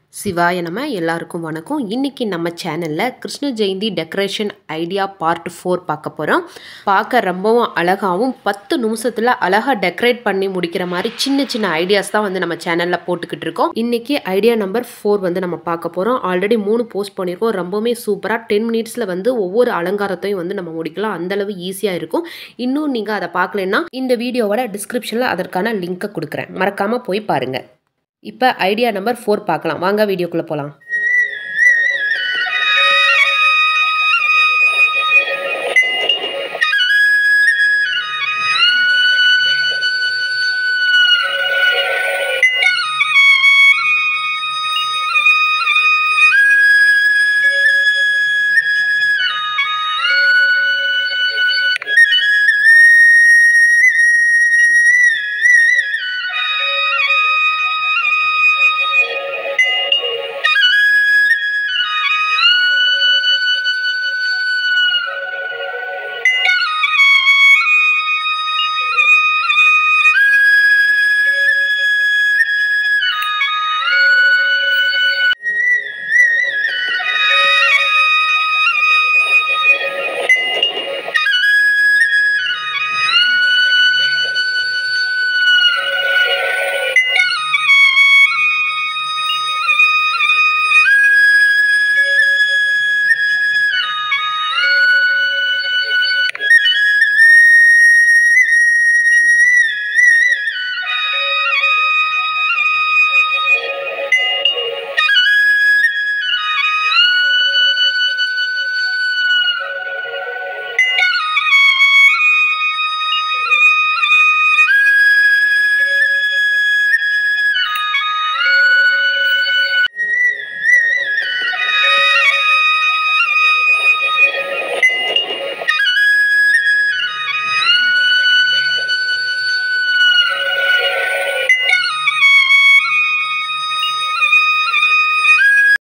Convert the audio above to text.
சிவாய நம்ம எல்லாருக்கும் வணக்கம் இன்னைக்கு நம்ம சேனலில் Krishna Jayanthi decoration idea part four பார்க்க போகிறோம் பார்க்க ரொம்பவும் அழகாகவும் பத்து நிமிஷத்தில் அழகாக டெக்கரேட் பண்ணி முடிக்கிற மாதிரி சின்ன சின்ன ஐடியாஸ் தான் வந்து நம்ம சேனலில் போட்டுக்கிட்டு இருக்கோம் இன்னைக்கு ஐடியா நம்பர் ஃபோர் வந்து நம்ம பார்க்க போகிறோம் ஆல்ரெடி மூணு போஸ்ட் பண்ணியிருக்கோம் ரொம்பவுமே சூப்பராக டென் மினிட்ஸில் வந்து ஒவ்வொரு அலங்காரத்தையும் வந்து நம்ம முடிக்கலாம் அந்தளவு ஈஸியாக இருக்கும் இன்னும் நீங்கள் அதை பார்க்கலன்னா இந்த வீடியோவோட டிஸ்கிரிப்ஷனில் அதற்கான லிங்க்கை கொடுக்குறேன் மறக்காமல் போய் பாருங்கள் இப்போ ஐடியா நம்பர் ஃபோர் பார்க்கலாம் வாங்க வீடியோக்குள்ளே போகலாம்